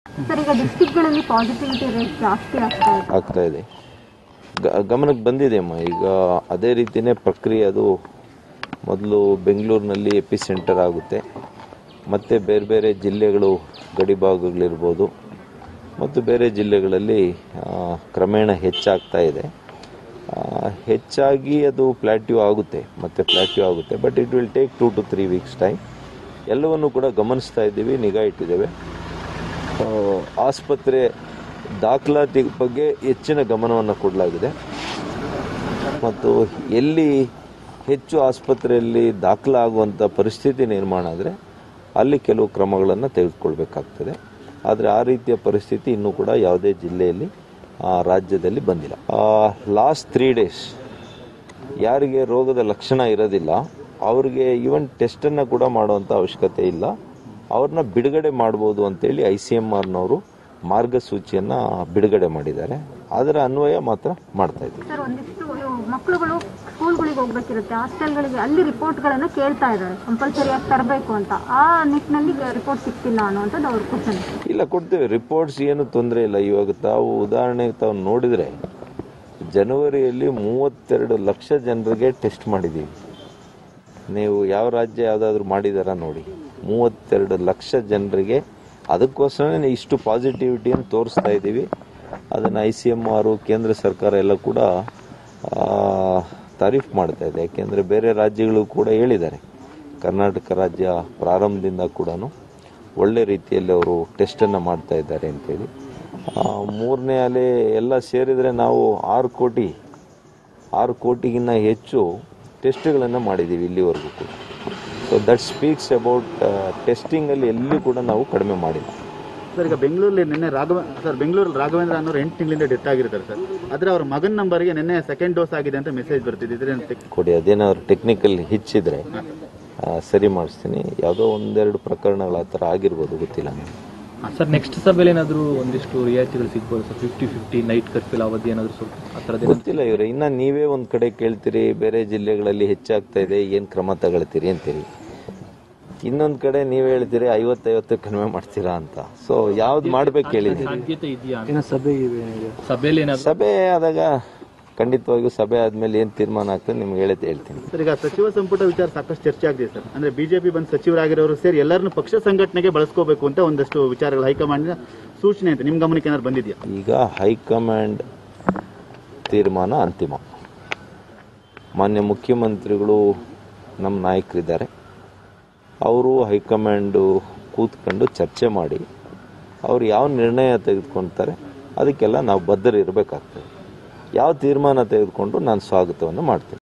sir ಈಗ ಡಿಸ್ಟಿಕ್ಗಳಲ್ಲಿ positivity rate ಜಾಸ್ತಿ ಆಗ್ತಾ ಇದೆ ಆಗ್ತಾ ಇದೆ ಗ- ಗಮನಕ್ಕೆ ಬಂದಿದೆ ಅಮ್ಮ ಈಗ ಅದೇ ರೀತಿಯೇ ಪ್ರಕ್ರಿಯೆ ಅದು ಮೊದಲು ಬೆಂಗಳೂರಿನಲ್ಲಿ ಎಪಿ ಸೆಂಟರ್ ಆಗುತ್ತೆ ಮತ್ತು ಬೇರೆ ಬೇರೆ ಜಿಲ್ಲೆಗಳು ಗಡಿ ಭಾಗಗಳಿರ್ಬೋದು ಮತ್ತು ಬೇರೆ ಜಿಲ್ಲೆಗಳಲ್ಲಿ ಆ, ಕ್ರಮೇಣ ಹೆಚ್ಚಾಗ್ತಾ ಇದೆ ಆ, ಹೆಚ್ಚಾಗಿ ಅದು ಪ್ಲಾಟ್ಯೂ ಆಗುತ್ತೆ ಮತ್ತು ಪ್ಲಾಟ್ಯೂ ಆಗುತ್ತೆ but it will take two to three weeks time ಎಲ್ಲವನ್ನು ಕೂಡ ಗಮನಿಸ್ತಾ ಇದ್ದೀವಿ ನಿಗಾ ಇಟ್ಟಿದ್ದೇವೆ ಆ, ಆಸ್ಪತ್ರೆ ದಾಖಲಾತಿ ಬಗ್ಗೆ ಹೆಚ್ಚಿನ ಗಮನವನ್ನು ಕೊಡಲಾಗಿದೆ ಮತ್ತು ಎಲ್ಲಿ ಹೆಚ್ಚು ಆಸ್ಪತ್ರೆಯಲ್ಲಿ ದಾಖಲಾಗುವಂಥ ಪರಿಸ್ಥಿತಿ ನಿರ್ಮಾಣ ಆದರೆ ಅಲ್ಲಿ ಕೆಲವು ಕ್ರಮಗಳನ್ನು ತೆಗೆದುಕೊಳ್ಬೇಕಾಗ್ತದೆ ಆದರೆ ಆ ರೀತಿಯ ಪರಿಸ್ಥಿತಿ ಇನ್ನೂ ಕೂಡ ಯಾವುದೇ ಜಿಲ್ಲೆಯಲ್ಲಿ ಆ, ರಾಜ್ಯದಲ್ಲಿ ಬಂದಿಲ್ಲ ಲಾಸ್ಟ್ ತ್ರೀ ಡೇಸ್ ಯಾರಿಗೆ ರೋಗದ ಲಕ್ಷಣ ಇರೋದಿಲ್ಲ ಅವ್ರಿಗೆ ಈವನ್ ಟೆಸ್ಟನ್ನು ಕೂಡ ಮಾಡುವಂಥ ಅವಶ್ಯಕತೆ ಇಲ್ಲ ಅವ್ರನ್ನ ಬಿಡುಗಡೆ ಮಾಡ್ಬೋದು ಅಂತೇಳಿ ಐ ಸಿ ಎಮ್ ಆರ್ನವರು ಮಾರ್ಗಸೂಚಿಯನ್ನು ಬಿಡುಗಡೆ ಮಾಡಿದ್ದಾರೆ ಅದರ ಅನ್ವಯ ಮಾತ್ರ ಮಾಡ್ತಾ ಇದ್ದೀವಿ ಸರ್ ಒಂದಿಷ್ಟು ಇವು ಮಕ್ಕಳುಗಳು ಸ್ಕೂಲ್ಗಳಿಗೆ ಹೋಗ್ಬೇಕಿರುತ್ತೆ ಹಾಸ್ಟೆಲ್ಗಳಿಗೆ ಅಲ್ಲಿ ರಿಪೋರ್ಟ್ಗಳನ್ನು ಕೇಳ್ತಾ ಇದ್ದಾರೆ ಕಂಪಲ್ಸರಿಯಾಗಿ ತರಬೇಕು ಅಂತ ಆ ನಿಟ್ಟಿನಲ್ಲಿ ರಿಪೋರ್ಟ್ ಸಿಗ್ತಿಲ್ಲ ಅನ್ನುವಂಥದ್ದು ಅವ್ರ ಕ್ವಶನ್ ಇಲ್ಲ ಕೊಡ್ತೇವೆ ರಿಪೋರ್ಟ್ಸ್ ಏನು ತೊಂದರೆ ಇಲ್ಲ ಇವಾಗ ತಾವು ಉದಾಹರಣೆಗೆ ತಾವು ನೋಡಿದರೆ ಜನವರಿಯಲ್ಲಿ ಮೂವತ್ತೆರಡು ಲಕ್ಷ ಜನರಿಗೆ ಟೆಸ್ಟ್ ಮಾಡಿದ್ದೀವಿ ನೀವು ಯಾವ ರಾಜ್ಯ ಯಾವುದಾದ್ರೂ ಮಾಡಿದಾರ ನೋಡಿ ಮೂವತ್ತೆರಡು ಲಕ್ಷ ಜನರಿಗೆ ಅದಕ್ಕೋಸ್ಕರನೇ ಇಷ್ಟು ಪಾಸಿಟಿವಿಟಿಯನ್ನು ತೋರಿಸ್ತಾ ಇದ್ದೀವಿ ಅದನ್ನು ಐ ಸಿ ಎಮ್ ಆರು ಕೇಂದ್ರ ಸರ್ಕಾರ ಎಲ್ಲ ಕೂಡ ಆ, ತಾರೀಫ್ ಮಾಡ್ತಾ ಇದೆ ಯಾಕೆಂದರೆ ಬೇರೆ ರಾಜ್ಯಗಳು ಕೂಡ ಹೇಳಿದ್ದಾರೆ ಕರ್ನಾಟಕ ರಾಜ್ಯ ಪ್ರಾರಂಭದಿಂದ ಕೂಡ ಒಳ್ಳೆ ರೀತಿಯಲ್ಲಿ ಅವರು ಟೆಸ್ಟನ್ನು ಮಾಡ್ತಾ ಇದ್ದಾರೆ ಅಂತೇಳಿ ಆ, ಮೂರನೇ ಅಲೆ ಎಲ್ಲ ಸೇರಿದರೆ ನಾವು ಆರು ಕೋಟಿ ಆರು ಕೋಟಿಗಿನ್ನ ಹೆಚ್ಚು ಟೆಸ್ಟ್ಗಳನ್ನು ಮಾಡಿದ್ದೀವಿ ಇಲ್ಲಿವರೆಗೂ ಕೂಡ ಸೊ ದಟ್ ಸ್ಪೀಕ್ಸ್ ಅಬೌಟ್ ಟೆಸ್ಟಿಂಗಲ್ಲಿ ಎಲ್ಲಿ ಕೂಡ ನಾವು ಕಡಿಮೆ ಮಾಡಿಲ್ಲ ಸರ್ ಈಗ ಬೆಂಗಳೂರಲ್ಲಿ ನಿನ್ನೆ ರಾಘವ ಸರ್ ಬೆಂಗಳೂರಲ್ಲಿ ರಾಘವೇಂದ್ರ ಅನ್ನೋರು ಎಂಟು ತಿಂಗಳಿಂದ ಡೆತ್ ಆಗಿರ್ತಾರೆ ಸರ್ ಆದರೆ ಅವ್ರ ಮಗನ ನಂಬರ್ಗೆ ನಿನ್ನೆ ಸೆಕೆಂಡ್ ಡೋಸ್ ಆಗಿದೆ ಅಂತ ಮೆಸೇಜ್ ಬರ್ತಿದೆ ಇದ್ರೇನು ಕೊಡಿ ಅದೇನಾದ್ರು ಟೆಕ್ನಿಕಲ್ ಹಿಚ್ಚಿದ್ರೆ ಆ, ಸರಿ ಮಾಡಿಸ್ತೀನಿ ಯಾವುದೋ ಒಂದೆರಡು ಪ್ರಕರಣಗಳು ಆ ಥರ ಆಗಿರ್ಬೋದು ಗೊತ್ತಿಲ್ಲ ನನಗೆ ಸರ್ ನೆಕ್ಸ್ಟ್ ಸಭೆಯಲ್ಲಿ ಏನಾದರೂ ಒಂದಿಷ್ಟು ರಿಯಾಯಿತಿಗಳು ಸಿಗ್ಬೋದು ಸರ್ ಫಿಫ್ಟಿ ಫಿಫ್ಟಿ ನೈಟ್ ಕರ್ಫ್ಯೂಲ್ ಅವಧಿ ಏನಾದರೂ ಸ್ವಲ್ಪ ಆ ಥರದ್ದು ಗೊತ್ತಿಲ್ಲ ಇವ್ರೆ ಇನ್ನ ನೀವೇ ಒಂದ್ ಕಡೆ ಕೇಳ್ತೀರಿ ಬೇರೆ ಜಿಲ್ಲೆಗಳಲ್ಲಿ ಹೆಚ್ಚಾಗ್ತಾ ಇದೆ ಏನ್ ಕ್ರಮ ತಗೊಳ್ತೀರಿ ಅಂತೀರಿ ಇನ್ನೊಂದ್ ಕಡೆ ನೀವ್ ಹೇಳ್ತೀರಿ ಐವತ್ತೈವತ್ತು ಕಡಿಮೆ ಮಾಡ್ತೀರಾ ಅಂತ ಸೊ ಯಾವ್ದು ಮಾಡ್ಬೇಕು ಹೇಳಿ ಸಾಧ್ಯತೆ ಇದೆಯಾ ಸಭೆ ಸಭೆಯಲ್ಲಿ ಏನಾದರೂ ಸಭೆ ಆದಾಗ ಖಂಡಿತವಾಗಿಯೂ ಸಭೆ ಆದ್ಮೇಲೆ ಏನ್ ತೀರ್ಮಾನ ಆಗ್ತದೆ ನಿಮ್ಗೆ ಹೇಳೇ ಹೇಳ್ತೀನಿ ಸರ್ ಈಗ ಸಚಿವ ಸಂಪುಟ ವಿಚಾರ ಸಾಕಷ್ಟು ಚರ್ಚೆ ಆಗಿದೆ ಸರ್ ಅಂದ್ರೆ ಬಿಜೆಪಿ ಬಂದು ಸಚಿವರಾಗಿರೋರು ಸೇರಿ ಎಲ್ಲರನ್ನು ಪಕ್ಷ ಸಂಘಟನೆಗೆ ಬಳಸ್ಕೋಬೇಕು ಅಂತ ಒಂದಷ್ಟು ವಿಚಾರಗಳು ಹೈಕಮಾಂಡಿನ ಸೂಚನೆ ಅಂತ ನಿಮ್ ಗಮನಕ್ಕೆ ಏನಾದ್ರು ಬಂದಿದೆಯಾ ಈಗ ಹೈಕಮಾಂಡ್ ತೀರ್ಮಾನ ಅಂತಿಮ ಮಾನ್ಯ ಮುಖ್ಯಮಂತ್ರಿಗಳು ನಮ್ಮ ನಾಯಕರಿದ್ದಾರೆ ಅವರು ಹೈಕಮಾಂಡು ಕೂತ್ಕೊಂಡು ಚರ್ಚೆ ಮಾಡಿ ಅವ್ರು ಯಾವ ನಿರ್ಣಯ ತೆಗೆದುಕೊಳ್ತಾರೆ ಅದಕ್ಕೆಲ್ಲ ನಾವು ಬದ್ಧರಿರಬೇಕಾಗ್ತದೆ ಯಾವ ತೀರ್ಮಾನ ತೆಗೆದುಕೊಂಡು ನಾನು ಸ್ವಾಗತವನ್ನು ಮಾಡ್ತೀನಿ